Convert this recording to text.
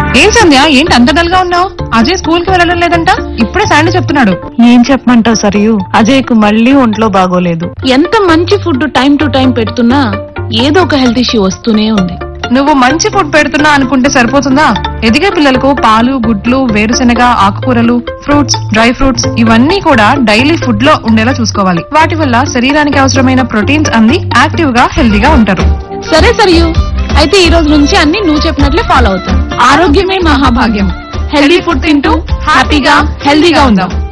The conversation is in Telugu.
ఏం సంధ్య ఏంటి అంత డల్ గా ఉన్నావు అజయ్ స్కూల్ కి వెళ్ళడం లేదంట ఇప్పుడే శాండీ చెప్తున్నాడు ఏం చెప్పమంటావు సరియు అజయ్కు మళ్ళీ ఒంట్లో బాగోలేదు ఎంత మంచి ఫుడ్ టైం టు టైం పెడుతున్నా ఏదో ఒక హెల్త్ ఇష్యూ వస్తూనే ఉంది నువ్వు మంచి ఫుడ్ పెడుతున్నా అనుకుంటే సరిపోతుందా ఎదిగే పిల్లలకు పాలు గుడ్లు వేరుశెనగ ఆకుకూరలు ఫ్రూట్స్ డ్రై ఫ్రూట్స్ ఇవన్నీ కూడా డైలీ ఫుడ్ లో ఉండేలా చూసుకోవాలి వాటి వల్ల శరీరానికి అవసరమైన ప్రోటీన్స్ అంది యాక్టివ్ గా హెల్దీగా ఉంటారు సరే సరియు అయితే ఈ రోజు నుంచి అన్ని నువ్వు చెప్పినట్లే ఫాలో అవుతాను ఆరోగ్యమే మహాభాగ్యం హెల్దీ ఫుడ్ తింటూ హ్యాపీగా హెల్దీగా ఉందాం